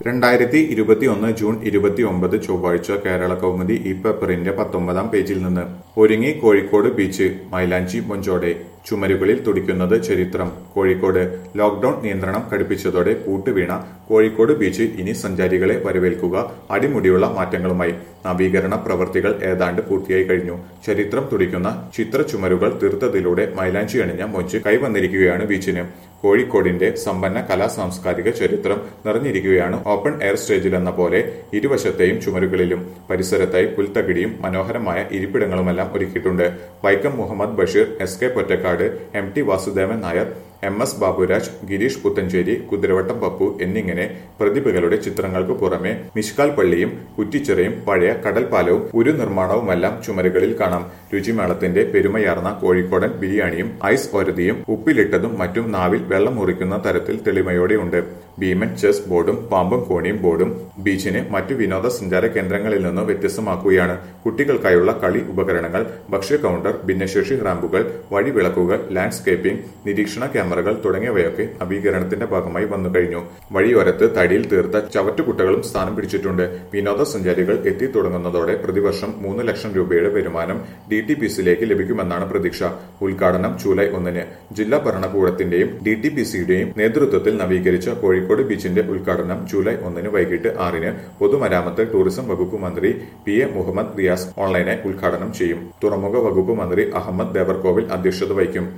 രണ്ടായിരത്തി ഇരുപത്തിയൊന്ന് ജൂൺ ഇരുപത്തിയൊമ്പത് ചൊവ്വാഴ്ച കേരള കൗമുദി ഈ പേപ്പറിന്റെ പത്തൊമ്പതാം പേജിൽ നിന്ന് ഒരുങ്ങി കോഴിക്കോട് ബീച്ച് മൈലാഞ്ചി മൊഞ്ചോടെ ചുമരുകളിൽ തുടിക്കുന്നത് ചരിത്രം കോഴിക്കോട് ലോക്ഡൌൺ നിയന്ത്രണം കടുപ്പിച്ചതോടെ പൂട്ടുവീണ കോഴിക്കോട് ബീച്ച് ഇനി സഞ്ചാരികളെ വരവേൽക്കുക അടിമുടിയുള്ള മാറ്റങ്ങളുമായി നവീകരണ പ്രവൃത്തികൾ ഏതാണ്ട് പൂർത്തിയായി കഴിഞ്ഞു ചരിത്രം തുടിക്കുന്ന ചിത്ര ചുമരുകൾ തീർത്തതിലൂടെ മൈലാഞ്ചി അണിഞ്ഞ മൊഞ്ച് കൈവന്നിരിക്കുകയാണ് ബീച്ചിന് കോഴിക്കോടിന്റെ സമ്പന്ന കലാ സാംസ്കാരിക ചരിത്രം നിറഞ്ഞിരിക്കുകയാണ് ഓപ്പൺ എയർ സ്റ്റേജിൽ എന്ന പോലെ ഇരുവശത്തെയും ചുമരുകളിലും പരിസരത്തായി പുൽത്തകിടിയും മനോഹരമായ ഇരിപ്പിടങ്ങളുമെല്ലാം ഒരുക്കിയിട്ടുണ്ട് Vaikom Muhammad Basheer S K Pottekkad M T Vasudevan Nair M S Baburaj Girish Puthenchery Kuthiravattam Pappu എന്നിങ്ങനെ പ്രതിഭകളുടെ ചിത്രങ്ങൾക്ക് പുറമെ മിഷ്കാൽ പള്ളിയും കുറ്റിച്ചിറയും പഴയ കടൽപ്പാലവും ഒരു നിർമ്മാണവുമെല്ലാം ചുമരുകളിൽ കാണാം രുചിമേളത്തിന്റെ പെരുമയാർന്ന കോഴിക്കോടൻ ബിരിയാണിയും ഐസ് ഒരതിയും ഉപ്പിലിട്ടതും മറ്റും നാവിൽ വെള്ളം മുറിക്കുന്ന തരത്തിൽ തെളിമയോടെയുണ്ട് ഭീമൻ ചെസ് ബോർഡും പാമ്പും കോണിയും ബോർഡും ബീച്ചിനെ മറ്റു വിനോദസഞ്ചാര കേന്ദ്രങ്ങളിൽ നിന്ന് വ്യത്യസ്തമാക്കുകയാണ് കുട്ടികൾക്കായുള്ള കളി ഉപകരണങ്ങൾ ഭക്ഷ്യ കൗണ്ടർ ഭിന്നശേഷി റാമ്പുകൾ വഴിവിളക്കുകൾ ലാൻഡ്സ്കേപ്പിംഗ് നിരീക്ഷണ ക്യാമറകൾ തുടങ്ങിയവയൊക്കെ നവീകരണത്തിന്റെ ഭാഗമായി വന്നു കഴിഞ്ഞു വഴിയോരത്ത് തടിയിൽ തീർത്ത ചവറ്റുകുട്ടകളും സ്ഥാനം പിടിച്ചിട്ടുണ്ട് വിനോദസഞ്ചാരികൾ എത്തി തുടങ്ങുന്നതോടെ പ്രതിവർഷം മൂന്ന് ലക്ഷം രൂപയുടെ വരുമാനം ഡി ടി പി സിയിലേക്ക് ലഭിക്കുമെന്നാണ് പ്രതീക്ഷ ഉദ്ഘാടനം ജൂലൈ ഒന്നിന് ജില്ലാ ഭരണകൂടത്തിന്റെയും ഡി ടി പി സിയുടെയും നേതൃത്വത്തിൽ നവീകരിച്ച കോഴിക്കോട് ബീച്ചിന്റെ ഉദ്ഘാടനം ജൂലൈ ഒന്നിന് വൈകിട്ട് ആറിന് പൊതുമരാമത്ത് ടൂറിസം വകുപ്പ് മന്ത്രി പി എ മുഹമ്മദ് റിയാസ് ഓൺലൈനായി ഉദ്ഘാടനം ചെയ്യും തുറമുഖ വകുപ്പ് മന്ത്രി അഹമ്മദ് ദേവർകോവിൽ അധ്യക്ഷത വഹിക്കും